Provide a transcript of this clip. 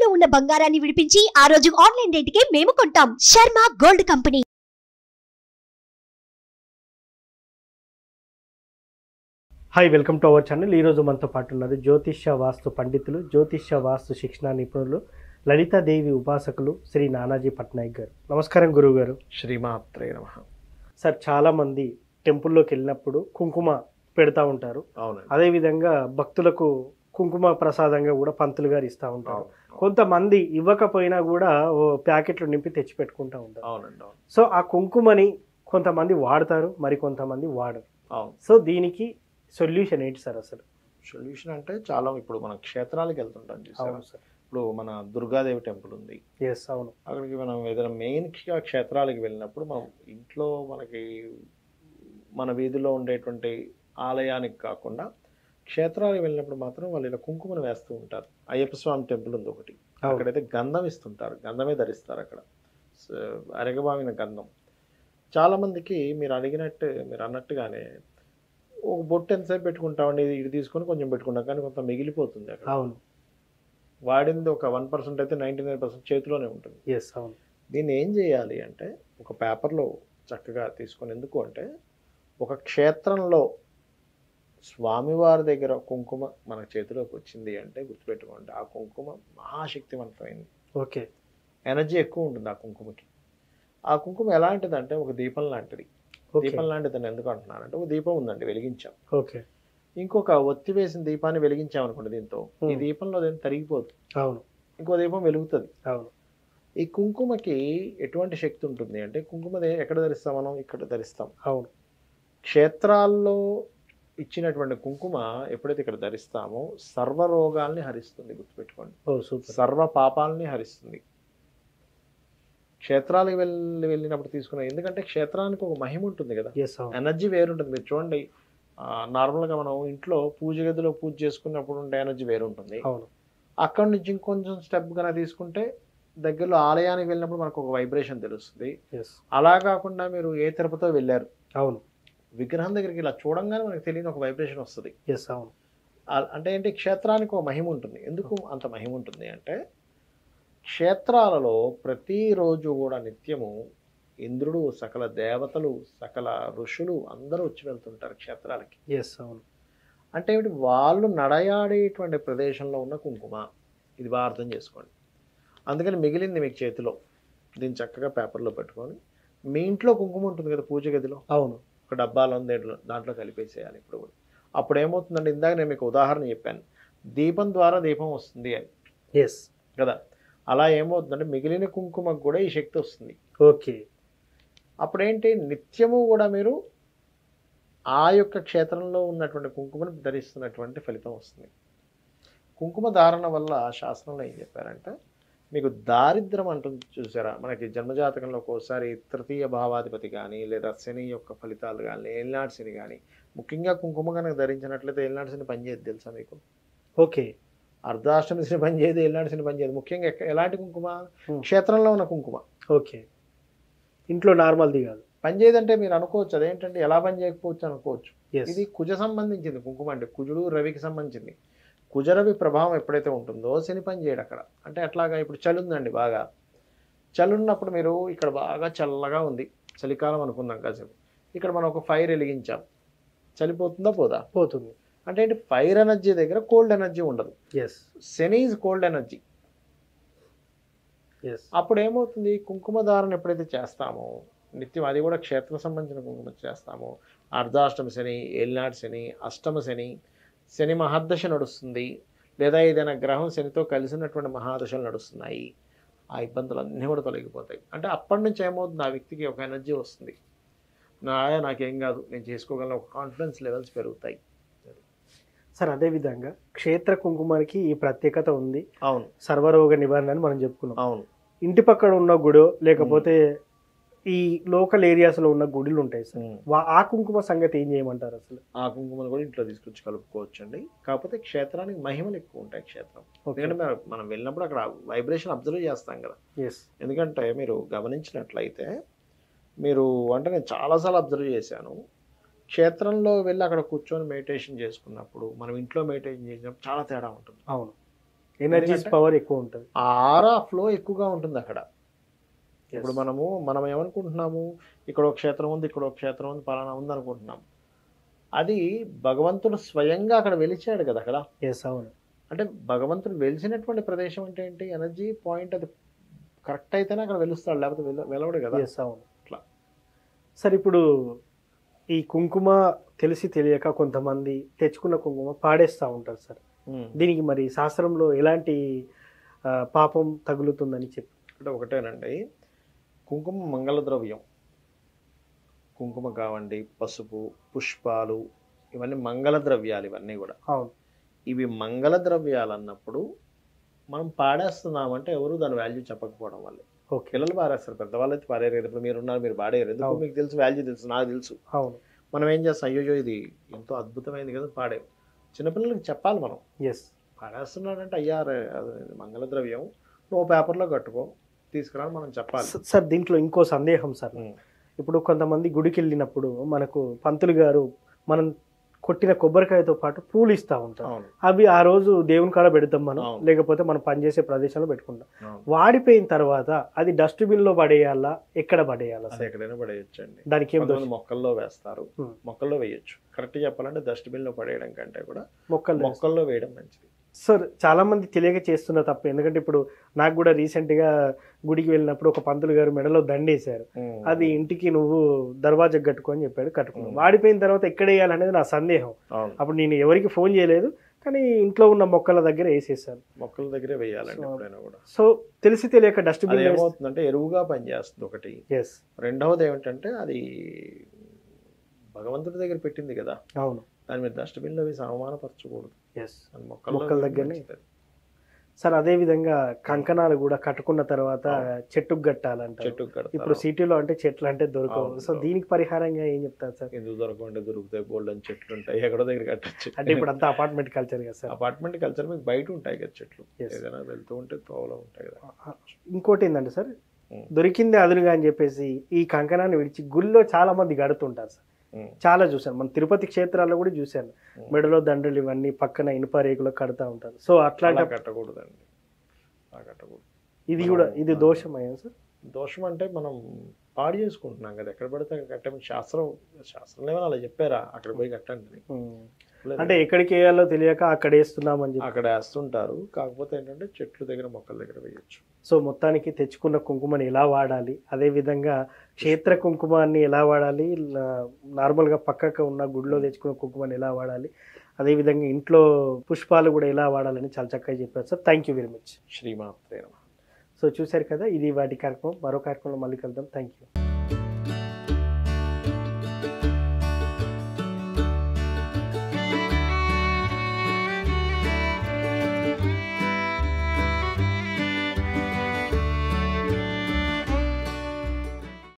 తాకట్టులో ఉన్న బంగారాన్ని విడిపించి ఆ రోజు ఆన్లైన్ రేటుకే మేము కొంటాం Sharma gold company hi welcome to our channel ఈరోజు మనతో పాటు ఉన్నారు జ్యోతిష్య వాస్తు పండితులు జ్యోతిష్య వాస్తు శిక్షణ నిపుణులు లలితాదేవి ఉపాసకులు శ్రీ నానాజీ పట్నాయక్ గారు నమస్కారం గురువు గారు శ్రీమాత్రే నమ సార్ చాలామంది టెంపుల్లోకి వెళ్ళినప్పుడు కుంకుమ పెడతా ఉంటారు అవునండి అదేవిధంగా భక్తులకు కుంకుమ ప్రసాదంగా కూడా పంతులు గారు ఇస్తూ ఉంటారు అవును. కొంతమంది ఇవ్వకపోయినా కూడా ఓ ప్యాకెట్లు నింపి తెచ్చి పెట్టుకుంటూ ఉంటారు అవునండి అవును సో ఆ కుంకుమని కొంతమంది వాడతారు మరి కొంతమంది వాడరు అవును సో దీనికి సొల్యూషన్ ఏంటి సార్ అసలు సొల్యూషన్ అంటే చాలా ఇప్పుడు మనం క్షేత్రాలకు వెళ్తుంటాం చూసారా అవును సార్ ఇప్పుడు మన దుర్గాదేవి టెంపుల్ ఉంది ఎస్ అవును అక్కడికి మనం ఏదైనా మెయిన్గా క్షేత్రాలకు వెళ్ళినప్పుడు మనం ఇంట్లో మనకి మన వీధిలో ఉండేటువంటి ఆలయానికి కాకుండా క్షేత్రాలకు వెళ్ళినప్పుడు మాత్రం వాళ్ళు ఇలా కుంకుమను వేస్తూ ఉంటారు అయ్యప్ప స్వామి టెంపుల్ ఉంది ఒకటి అవును అక్కడైతే గంధం ఇస్తుంటారు గంధమే ధరిస్తారు అక్కడ స- అరగబావిన గంధం చాలామందికి మీరు అడిగినట్టు మీరు అన్నట్టుగానే ఒక బొట్టు ఎంతసేపు పెట్టుకుంటామండి ఇది ఇది తీసుకొని కొంచెం పెట్టుకుంటాం కానీ కొంత మిగిలిపోతుంది అక్కడ అవును వాడింది ఒక వన్ పర్సెంట్ అయితే నైంటీ నైన్ పర్సెంట్ చేతిలోనే ఉంటుంది ఎస్ అవును దీన్ని ఏం చేయాలి అంటే ఒక పేపర్లో చక్కగా తీసుకొని ఎందుకు అంటే ఒక క్షేత్రంలో స్వామివారి దగ్గర కుంకుమ మన చేతిలోకి వచ్చింది అంటే గుర్తుపెట్టుకోండి ఆ కుంకుమ మహాశక్తివంతమైంది ఓకే ఎనర్జీ ఎక్కువ ఉంటుంది ఆ కుంకుమకి ఆ కుంకుమ ఎలాంటిదంటే ఒక దీపం లాంటిది ఓకే దీపం లాంటిదని ఎందుకు అంటున్నానంటే ఒక దీపం ఉందండి వెలిగించాం ఓకే ఇంకొక ఒత్తి వేసిన దీపాన్ని వెలిగించాం అనుకోండి దీంతో ఈ Hmm. దీపంలో దేని తరిగిపోదు అవును ఇంకో దీపం వెలుగుతుంది అవును ఈ కుంకుమకి ఎటువంటి శక్తి ఉంటుంది అంటే కుంకుమ దే- ఎక్కడ ధరిస్తాం మనం ఇక్కడ ధరిస్తాం అవును క్షేత్రాల్లో ఇచ్చినటువంటి కుంకుమ ఎప్పుడైతే ఇక్కడ ధరిస్తామో సర్వ రోగాల్ని హరిస్తుంది గుర్తుపెట్టుకోండి ఓ సూపర్ సర్వ పాపాలని హరిస్తుంది క్షేత్రాలకు వెళ్ళి వెళ్ళినప్పుడు తీసుకున్న ఎందుకంటే క్షేత్రానికి ఒక మహిమ ఉంటుంది కదా ఎస్ అవును ఎనర్జీ వేరుంటుంది మీరు చూడండి ఆ, నార్మల్గా మనం ఇంట్లో పూజ గదిలో పూజ చేసుకున్నప్పుడు ఉండే ఎనర్జీ వేరుంటుంది అవును అక్కడి నుంచి ఇంకొంచెం స్టెప్ కనుక తీసుకుంటే దగ్గరలో ఆలయానికి వెళ్ళినప్పుడు మనకు ఒక వైబ్రేషన్ తెలుస్తుంది ఎస్ అలా కాకుండా మీరు ఏ తిరుపతితో వెళ్ళారు అవును విగ్రహం దగ్గరికి ఇలా చూడంగానే మనకు తెలియని ఒక వైబ్రేషన్ వస్తుంది ఎస్ అవును ఆ- అంటే ఏంటి క్షేత్రానికి ఒక మహిమ ఉంటుంది ఎందుకు అంత మహిమ ఉంటుంది అంటే క్షేత్రాలలో ప్రతిరోజు కూడా నిత్యము ఇంద్రుడు సకల దేవతలు సకల ఋషులు అందరూ వచ్చి వెళ్తుంటారు క్షేత్రాలకి ఎస్ అవును అంటే ఏమిటి వాళ్ళు నడయాడేటువంటి ప్రదేశంలో ఉన్న కుంకుమ ఇది బాగా అర్థం చేసుకోండి అందుకని మిగిలింది మీకు చేతిలో దీన్ని చక్కగా పేపర్లో పెట్టుకొని మీ ఇంట్లో కుంకుమ ఉంటుంది కదా పూజ గదిలో అవును ఒక డబ్బాలో ఉంది దాంట్లో దాంట్లో కలిపేసేయాలి ఇప్పుడు కూడా అప్పుడు ఏమవుతుందంటే ఇందాక నేను మీకు ఉదాహరణ చెప్పాను దీపం ద్వారా దీపం వస్తుంది అని ఎస్ కదా అలా ఏమవుతుందంటే మిగిలిన కుంకుమకు కూడా ఈ శక్తి వస్తుంది ఓకే అప్పుడేంటి నిత్యము కూడా మీరు ఆ యొక్క క్షేత్రంలో ఉన్నటువంటి కుంకుమను ధరిస్తున్నటువంటి ఫలితం వస్తుంది కుంకుమ ధారణ వల్ల శాస్త్రంలో ఏం చెప్పారంటే మీకు దారిద్రం అంటుంది చూసారా మనకి జన్మజాతకంలో ఒక్కోసారి తృతీయ భావాధిపతి కానీ లేదా శని యొక్క ఫలితాలు కానీ ఏలినాటి శని కానీ ముఖ్యంగా కుంకుమ కనుక ధరించినట్లయితే ఏలినాటి శని పనిచేయదు తెలుసా మీకు ఓకే అర్ధాష్టమి శని పనిచేయదు ఏలినాటి శని పనిచేయదు ముఖ్యంగా ఎక్క- ఎలాంటి కుంకుమ Hmm. క్షేత్రంలో ఉన్న కుంకుమ ఓకే ఇంట్లో నార్మల్ది కాదు పనిచేయదంటే మీరు అనుకోవచ్చు అదేంటంటే ఎలా పని చేయకపోవచ్చు అనుకోవచ్చు ఎస్ ఇది కుజ సంబంధించింది కుంకుమ అంటే కుజుడు రవికి సంబంధించింది కుజరవి ప్రభావం ఎప్పుడైతే ఉంటుందో శని పని చేయడు అక్కడ అంటే అట్లాగా ఇప్పుడు చలి ఉందండి బాగా చలి ఉన్నప్పుడు మీరు ఇక్కడ బాగా చల్లగా ఉంది చలికాలం అనుకుందాం కాసేపు ఇక్కడ మనం ఒక ఫైర్ వెలిగించాం చలిపోతుందా పోదా పోతుంది అంటే ఏంటి ఫైర్ ఎనర్జీ దగ్గర కోల్డ్ ఎనర్జీ ఉండదు yes Shani is cold energy yes అప్పుడు ఏమవుతుంది కుంకుమ ధారణ ఎప్పుడైతే చేస్తామో నిత్యం అది కూడా క్షేత్ర సంబంధించిన కుంకుమ చేస్తామో అర్ధాష్టమ శని ఏలినాటి శని అష్టమ శని శని మహాదశ నడుస్తుంది లేదా ఏదైనా గ్రహం శనితో కలిసినటువంటి మహాదశలు నడుస్తున్నాయి ఆ ఇబ్బందులు అన్నీ కూడా తొలగిపోతాయి అంటే అప్పటి నుంచి ఏమవుతుంది ఆ వ్యక్తికి ఒక ఎనర్జీ వస్తుంది నా నాకేం కాదు నేను చేసుకోగలను ఒక కాన్ఫిడెన్స్ లెవెల్స్ పెరుగుతాయి సార్ అదేవిధంగా క్షేత్ర కుంకుమానికి ఈ ప్రత్యేకత ఉంది అవును సర్వరోగ నివారణ అని మనం చెప్పుకున్నాం అవును ఇంటి పక్కన ఉన్న గుడో లేకపోతే ఈ లోకల్ ఏరియాస్లో ఉన్న గుడులు ఉంటాయి సార్ ఉమ్. వా- ఆ కుంకుమ సంగతి ఏం చేయమంటారు అసలు ఆ కుంకుమను కూడా ఇంట్లో తీసుకొచ్చి కలుపుకోవచ్చు అండి కాకపోతే క్షేత్రానికి మహిమలు ఎక్కువ ఉంటాయి క్షేత్రం ఓకే ఎందుకంటే మనం- మనం వెళ్ళినప్పుడు అక్కడ వైబ్రేషన్ అబ్జర్వ్ చేస్తాం కదా ఎస్ ఎందుకంటే మీరు గమనించినట్లయితే మీరు అంటే నేను చాలాసార్లు అబ్జర్వ్ చేశాను క్షేత్రంలో వెళ్ళి అక్కడ కూర్చొని మెడిటేషన్ చేసుకున్నప్పుడు మనం ఇంట్లో మెడిటేషన్ చేసినప్పుడు చాలా తేడా ఉంటుంది అవును ఎనర్జీస్ ఎందుకంటే- పవర్ ఎక్కువ ఉంటుంది ఆ ఆరా ఫ్లో ఎక్కువగా ఉంటుంది అక్కడ ఇప్పుడు మనము మనం ఏమనుకుంటున్నాము ఇక్కడ ఒక క్షేత్రం ఉంది ఇక్కడ ఒక క్షేత్రం ఉంది పలానా ఉంది అనుకుంటున్నాం అది భగవంతుడు స్వయంగా అక్కడ వెలిచాడు కదా అక్కడ ఎస్ అవును అంటే భగవంతుడు వెలిసినటువంటి ప్రదేశం అంటే ఏంటి ఎనర్జీ పాయింట్ అది కరెక్ట్ అయితేనే అక్కడ వెలుస్తాడు లేకపోతే వెల- వెలవడు కదా ఎస్ అవును అట్లా. సార్ ఇప్పుడు ఈ కుంకుమ తెలిసి తెలియక కొంతమంది తెచ్చుకున్న కుంకుమ పాడేస్తూ ఉంటారు సార్ ఉమ్. దీనికి మరి శాస్త్రంలో ఎలాంటి ఆ, పాపం తగులుతుందని చెప్పి అంటే ఒకటేనండి కుంకుమ మంగళ ద్రవ్యం కుంకుమ కావండి పసుపు పుష్పాలు ఇవన్నీ మంగళ ద్రవ్యాలు ఇవన్నీ కూడా అవును ఇవి మంగళ ద్రవ్యాలు అన్నప్పుడు మనం పాడేస్తున్నామంటే ఎవరు దాని వాల్యూ చెప్పకపోవడం వల్ల ఓకే పిల్లలు పారేస్తారు పెద్దవాళ్ళు అయితే పారేరు కదా. ఇప్పుడు మీరు ఉన్నారు మీరు పాడేరు ఎందుకు అవును. మీకు తెలుసు వాల్యూ తెలుసు నాకు తెలుసు అవును మనం ఏం చేస్తాం అయ్యో ఇది ఎంతో అద్భుతమైంది కదా పాడే చిన్నపిల్లలకి చెప్పాలి మనం ఎస్ పాడేస్తున్నాడంటే అయ్యా రే, అది మంగళ ద్రవ్యం నువ్వు పేపర్లో కట్టుకో తీసుకురా అని మనం చెప్పాలి సార్ దీంట్లో ఇంకో సందేహం సార్ ఉమ్. ఇప్పుడు కొంతమంది గుడికి వెళ్ళినప్పుడు మనకు పంతులు గారు మనం కొట్టిన కొబ్బరికాయతో పాటు పూలు ఇస్తూ ఉంటారు అవును అవి ఆ రోజు దేవుని కాడ పెడతాం మనం అవును. లేకపోతే మనం పనిచేసే ప్రదేశంలో పెట్టుకుంటాం అవును వాడిపోయిన తర్వాత అది డస్ట్బిన్ లో పడేయాలా ఎక్కడ పడేయాలా అది సార్ ఎక్కడైనా పడేయచ్చండి దానికి ఏం కొంతమంది దోషం మొక్కల్లో వేస్తారు ఉమ్. మొక్కల్లో వేయొచ్చు కరెక్ట్ చెప్పాలంటే డస్ట్బిన్ లో పడేయడం కంటే కూడా మొక్కలు వేస్తారు. మొక్కల్లో వేయడం మంచిది సార్ చాలా మంది తెలియక చేస్తున్న తప్పు ఎందుకంటే ఇప్పుడు నాకు కూడా రీసెంట్ గా గుడికి వెళ్ళినప్పుడు ఒక పంతులు గారు మెడలో దండేశారు అది ఇంటికి నువ్వు దర్వాజా కట్టుకో అని చెప్పాడు కట్టుకున్నాను ఉమ్. వాడిపోయిన తర్వాత ఎక్కడ వేయాలనేది నా సందేహం అవును అప్పుడు నేను ఎవరికి ఫోన్ చేయలేదు కానీ ఇంట్లో ఉన్న మొక్కల దగ్గర వేసేసాను మొక్కల దగ్గరే వేయాలండి సో- ఎప్పుడైనా కూడా సో తెలిసి తెలియక అది డస్ట్బిన్ ఏమవుతుందంటే ఎరువుగా పనిచేస్తుంది ఒకటి ఎస్ రెండవది ఏమిటంటే అది భగవంతుడి దగ్గర పెట్టింది కదా అవును దాని మీద డస్ట్బిన్ లో వేసి అవమానపరచకూడదు ఎస్ అది మొక్కల్లో మొక్కల వేయడం దగ్గరనే. మంచిది. సార్ అదే విధంగా కంకణాలు కూడా కట్టుకున్న తర్వాత చెట్టుకు కట్టాలంటారు చెట్టుకు ఇప్పుడు కడతారు సిటీలో అంటే చెట్లు అంటే దొరకవు అవును. సో దీనికి పరిహారంగా ఏం చెప్తారు సార్ ఎందుకు దొరకకుండా దొరుకుతాయి గోల్డెన్ చెట్లు ఉంటాయి ఎక్కడో దగ్గర కట్టచ్చు అంటే ఇప్పుడు అంతా అపార్ట్మెంట్ కల్చర్ కదా సార్ అపార్ట్మెంట్ కల్చర్ మీకు బయట ఉంటాయి కదా చెట్లు Yes. ఏదైనా వెళ్తూ ఉంటే తోవలో ఉంటాయి కదా ఇంకోటి ఏంటంటే సార్ ఉమ్. దొరికింది అదునుగా అని చెప్పేసి ఈ కంకణాన్ని విడిచి గుళ్ళో చాలా మంది గడుతుంటారు సార్ ఉమ్. చాలా చూశాను మన తిరుపతి క్షేత్రాల్లో కూడా చూశాను ఉమ్. మెడలో దండలు ఇవన్నీ పక్కన ఇనుప రేకులో కడతా ఉంటారు సో అట్లాంటి అలా కట్టకూడదండి అలా కట్టకూడదు ఇది కూడా మనం- ఇది దోషం అయ్యా సార్ దోషం అంటే మనం పాడు చేసుకుంటున్నాం కదా ఎక్కడ పడితే అక్కడ కట్టమని శాస్త్రం శాస్త్రం ఏమైనా అలా చెప్పారా అక్కడ పోయి కట్టండి అని. ఉమ్. లేదు. అంటే ఎక్కడికి వేయాలో తెలియక అక్కడ వేస్తున్నామని చెప్పి అక్కడ వేస్తుంటారు కాకపోతే ఏంటంటే చెట్లు దగ్గర మొక్కల దగ్గర వేయచ్చు సో మొత్తానికి తెచ్చుకున్న కుంకుమని ఎలా వాడాలి అదే విధంగా క్షేత్ర కుంకుమాన్ని ఎలా వాడాలి లా- నార్మల్గా పక్కకు ఉన్న గుడిలో తెచ్చుకున్న కుంకుమని ఎలా వాడాలి అదే విధంగా ఇంట్లో పుష్పాలు కూడా ఎలా వాడాలని చాలా చక్కగా చెప్పారు sir thank you very much శ్రీమాత్రే నమః. సో చూశారు కదా ఇది వాటి కార్యక్రమం మరో కార్యక్రమంలో మళ్ళీ కలుద్దాం థ్యాంక్ యూ